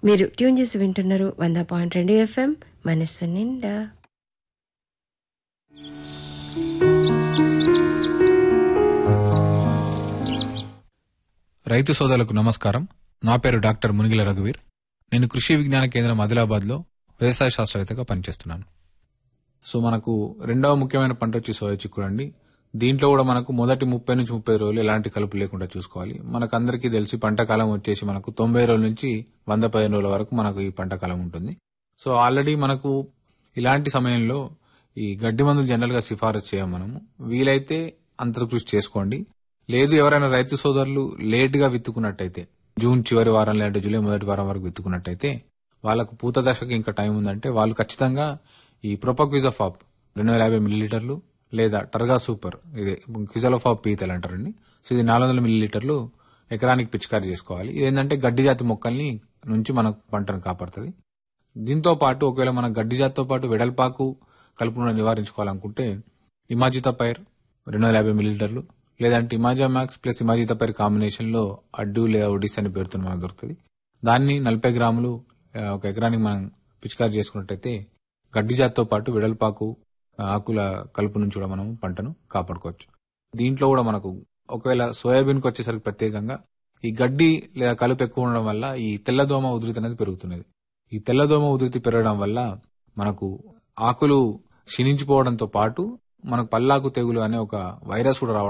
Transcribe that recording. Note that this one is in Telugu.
మీరు ట్యూన్ చేసి వింటున్నారు వంద పాయింట్ రెండు ఎఫ్ఎం మనస్సు నిండా రైతు సోదరులకు నమస్కారం నా పేరు డాక్టర్ మునిగిల రఘువీర్ నేను కృషి విజ్ఞాన కేంద్రం ఆదిలాబాద్లో వ్యవసాయ శాస్త్రవేత్తగా పనిచేస్తున్నాను సో మనకు రెండవ ముఖ్యమైన పంట వచ్చి సోయా చిక్కుడు అండి దీంట్లో కూడా మనకు మొదటి ముప్పై నుంచి ముప్పై రోజులు ఎలాంటి కలుపు లేకుండా చూసుకోవాలి మనకు అందరికీ తెలిసి పంట కాలం వచ్చేసి మనకు తొంభై రోజుల నుంచి వంద పదిహేను రోజుల వరకు మనకు ఈ పంట కాలం ఉంటుంది సో ఆల్రెడీ మనకు ఇలాంటి సమయంలో ఈ గడ్డి మందులు జనరల్ గా సిఫారసు చేయం మనము వీలైతే అంతర్కృషి చేసుకోండి లేదు ఎవరైనా రైతు సోదరులు లేట్ గా విత్తుకున్నట్టయితే జూన్ చివరి వారం లేదంటే జూలై మొదటి వారం వరకు విత్తుకున్నట్టయితే వాళ్ళకు పూత దశకి ఇంకా టైం ఉందంటే వాళ్ళు ఖచ్చితంగా ఈ ప్రొపక్విజాఫాప్ రెండు వేల యాభై మిల్లీలీటర్లు లేదా టర్గా సూపర్ ఇదే క్విజలోఫాప్ పీతలు అంటారండి సో ఇది నాలుగు వందల మిల్లీలీటర్లు ఎకరానికి పిచికారీ చేసుకోవాలి ఇదేంటంటే గడ్డి జాతి మొక్కల్ని నుంచి మన పంటను కాపాడుతుంది దీంతో పాటు ఒకవేళ మన గడ్డి జాతితో పాటు వెడల్పాకు కలుపును నివారించుకోవాలనుకుంటే ఇమాజితా పైర్ రెండు వందల యాభై మిల్లీలీటర్లు లేదంటే imazamox plus imazethapyr combination లో అడ్డు లేదా ఒడిస్ అనే పేరుతో మనకు దొరుకుతుంది దాన్ని నలభై గ్రాములు ఆ, ఒక ఎకరానికి మనం పిచికారీ చేసుకున్నట్టయితే గడ్డి జాతితో పాటు వెడల్పాకు ఆ, ఆకుల కలుపు నుంచి కూడా మనం పంటను కాపాడుకోవచ్చు దీంట్లో కూడా మనకు ఒకవేళ సోయాబీన్కి వచ్చేసరికి ప్రత్యేకంగా ఈ గడ్డి లేదా కలుపు ఎక్కువ ఉండడం వల్ల ఈ తెల్లదోమ ఉధృతి అనేది పెరుగుతున్నది ఈ తెల్లదోమ ఉధృతి పెరగడం వల్ల మనకు ఆకులు క్షీణించిపోవడంతో పాటు మనకు పల్లాకు తెగులు అనే ఒక వైరస్ కూడా రావడం